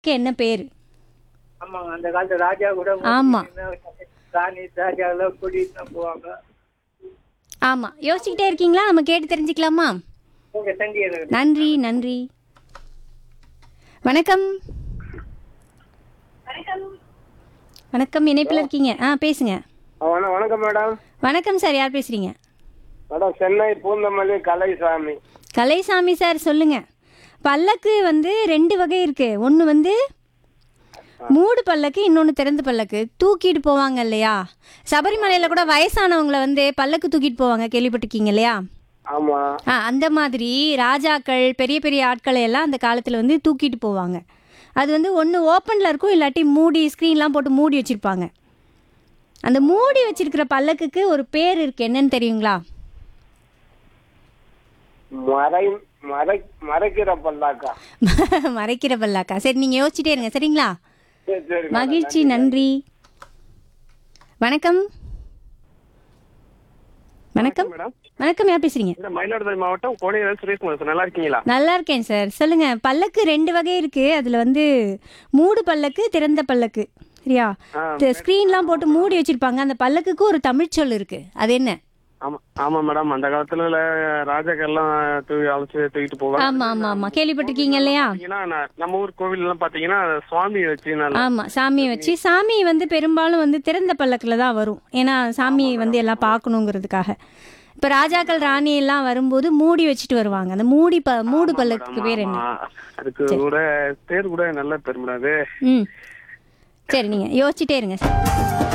என்ன பேரு ஆமாங்க அந்த காலத்து ராஜா கூட ஆமா. ராணி ராஜா எல்லாம் கூட்டிட்டு தான் போவாங்க ஆமா யோசிச்சுக்கிட்டே இருக்கீங்களா நம்ம கேட்டு தெரிஞ்சுக்கலாமா ஓகே தண்டி எனக்கு நன்றி நன்றி வணக்கம் வணக்கம் இணைப்பில் இருக்கீங்க ஆ பேசுங்க வணக்கம் வணக்கம் மேடம் வணக்கம் சார் யார் பேசுறீங்க மேடம் சென்னை பூந்தமல்லி கலைசாமி கலைசாமி சார் சொல்லுங்க பல்லக்கு வந்து ரெண்டு வகை இருக்கு ஒன்று வந்து மூடு பல்லக்கு இன்னொன்று திறந்த பல்லக்கு தூக்கிட்டு போவாங்க இல்லையா சபரிமலையில் கூட வயசானவங்கள வந்து பல்லக்கு தூக்கிட்டு போவாங்க கேள்விப்பட்டிருக்கீங்க இல்லையா ஆமா ஆ அந்த மாதிரி ராஜாக்கள் பெரிய பெரிய ஆட்களை எல்லாம் அந்த காலத்தில் வந்து தூக்கிட்டு போவாங்க அது வந்து ஒன்று ஓப்பனில் இருக்கும் இல்லாட்டி மூடி ஸ்க்ரீன்லாம் போட்டு மூடி வச்சுருப்பாங்க அந்த மூடி வச்சிருக்கிற பல்லக்குக்கு ஒரு பேர் இருக்கு என்னன்னு தெரியுங்களா மறை மறை மறைக்கிற பல்லாக்கா மறைக்கிற பல்லாக்கா சரி நீங்கள் யோசிச்சுட்டே இருங்க சரிங்களா சரி சரி மகிழ்ச்சி நன்றி வணக்கம் வணக்கம் மேடம் வணக்கம் யார் பேசுறீங்க இந்த மயிலாடுதுறை மாவட்டம் கோடையில சுரேஷ்குமார் சார் நல்லா இருக்கீங்களா நல்லா இருக்கேன் சார் சொல்லுங்க பல்லக்கு ரெண்டு வகை இருக்கு அதுல வந்து மூடு பல்லக்கு திறந்த பல்லக்கு சரியா ஆ, ஸ்க்ரீன்லாம் போட்டு மூடி வச்சிருப்பாங்க அந்த பல்லக்குக்கு ஒரு தமிழ் சொல் இருக்கு அது என்ன ஆமா ஆமா மேடம் அந்த காலத்துல ராஜாக்கள்லாம் தூக்கி அழைச்சு தூக்கிட்டு போவாங்க ஆமா ஆமா ஆமா கேள்விப்பட்டிருக்கீங்க இல்லையா பாத்தீங்கன்னா ந- நம்ம ஊர் கோவில் எல்லாம் பாத்தீங்கன்னா சுவாமி வச்சு நல்லா ஆமா சாமியை வச்சு சாமி வந்து பெரும்பாலும் வந்து திறந்த பல்லக்குல தான் வரும் ஏன்னா சாமியை வந்து எல்லாம் பார்க்கணுங்கிறதுக்காக இப்ப ராஜாக்கள் ராணி எல்லாம் வரும்போது மூடி வச்சுட்டு வருவாங்க அந்த மூடி ப மூடு பல்லக்குக்கு பேர் என்ன ஆமா. அதுக்கு கூட பேர் கூட நல்ல பேர் மேடம் அது ம் சரி நீங்க யோசிச்சுட்டே இருங்க